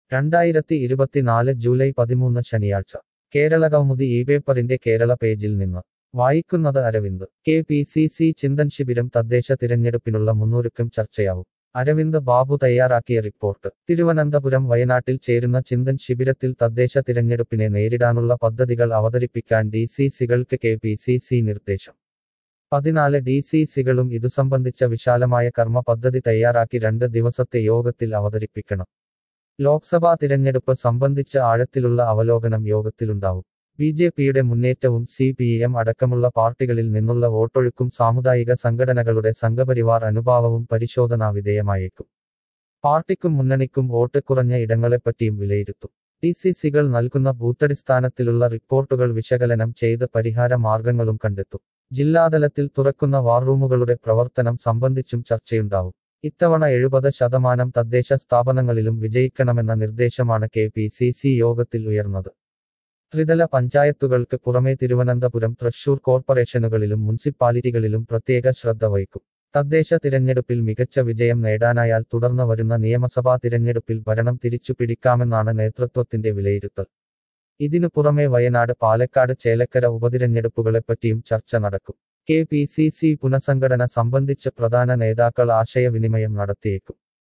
രണ്ടായിരത്തി ഇരുപത്തിനാല് ജൂലൈ പതിമൂന്ന് ശനിയാഴ്ച കേരള കൗമുദി ഈ പേപ്പറിന്റെ കേരള പേജിൽ നിന്ന് വായിക്കുന്നത് Aravind K P C C Chintan Shibiram തദ്ദേശ തിരഞ്ഞെടുപ്പിനുള്ള മുന്നൊരുക്കം ചർച്ചയാവും അരവിന്ദ് ബാബു തയ്യാറാക്കിയ റിപ്പോർട്ട് തിരുവനന്തപുരം വയനാട്ടിൽ ചേരുന്ന ചിന്തൻ ശിബിരത്തിൽ തദ്ദേശ തിരഞ്ഞെടുപ്പിനെ നേരിടാനുള്ള പദ്ധതികൾ അവതരിപ്പിക്കാൻ ഡി സി സികൾക്ക് കെ പി സി സി നിർദ്ദേശം പതിനാല് ഡി സി സികളും ഇതു സംബന്ധിച്ച വിശാലമായ കർമ്മ പദ്ധതി തയ്യാറാക്കി രണ്ട് ദിവസത്തെ യോഗത്തിൽ അവതരിപ്പിക്കണം ലോക്സഭാ തിരഞ്ഞെടുപ്പ് സംബന്ധിച്ച് ആഴത്തിലുള്ള അവലോകനം യോഗത്തിലുണ്ടാവും ബി ജെ പിയുടെ മുന്നേറ്റവും സി പി എം അടക്കമുള്ള പാർട്ടികളിൽ നിന്നുള്ള വോട്ടൊഴുക്കും സാമുദായിക സംഘടനകളുടെ സംഘപരിവാർ അനുഭാവവും പരിശോധനാ വിധേയമായേക്കും പാർട്ടിക്കും മുന്നണിക്കും വോട്ട് കുറഞ്ഞ ഇടങ്ങളെപ്പറ്റിയും വിലയിരുത്തും ഡി സി സികൾ നൽകുന്ന ബൂത്തടിസ്ഥാനത്തിലുള്ള റിപ്പോർട്ടുകൾ വിശകലനം ചെയ്ത് പരിഹാര മാർഗങ്ങളും കണ്ടെത്തും ജില്ലാതലത്തിൽ തുറക്കുന്ന വാർറൂമുകളുടെ പ്രവർത്തനം സംബന്ധിച്ചും ചർച്ചയുണ്ടാവും ഇത്തവണ എഴുപത് ശതമാനം തദ്ദേശ സ്ഥാപനങ്ങളിലും വിജയിക്കണമെന്ന നിർദ്ദേശമാണ് കെ പി സി സി യോഗത്തിൽ ഉയർന്നത് ത്രിതല പഞ്ചായത്തുകൾക്ക് പുറമെ തിരുവനന്തപുരം തൃശൂർ കോർപ്പറേഷനുകളിലും മുനിസിപ്പാലിറ്റികളിലും പ്രത്യേക ശ്രദ്ധ വഹിക്കും തദ്ദേശ തിരഞ്ഞെടുപ്പിൽ മികച്ച വിജയം നേടാനായാൽ തുടർന്ന് വരുന്ന നിയമസഭാ തിരഞ്ഞെടുപ്പിൽ ഭരണം തിരിച്ചു പിടിക്കാമെന്നാണ് നേതൃത്വത്തിന്റെ വിലയിരുത്തൽ ഇതിനു പുറമെ വയനാട് പാലക്കാട് ചേലക്കര ഉപതിരഞ്ഞെടുപ്പുകളെപ്പറ്റിയും ചർച്ച നടക്കും കെ പി സി സി പുനഃസംഘടന സംബന്ധിച്ച് പ്രധാന നേതാക്കൾ ആശയവിനിമയം നടത്തിയേക്കും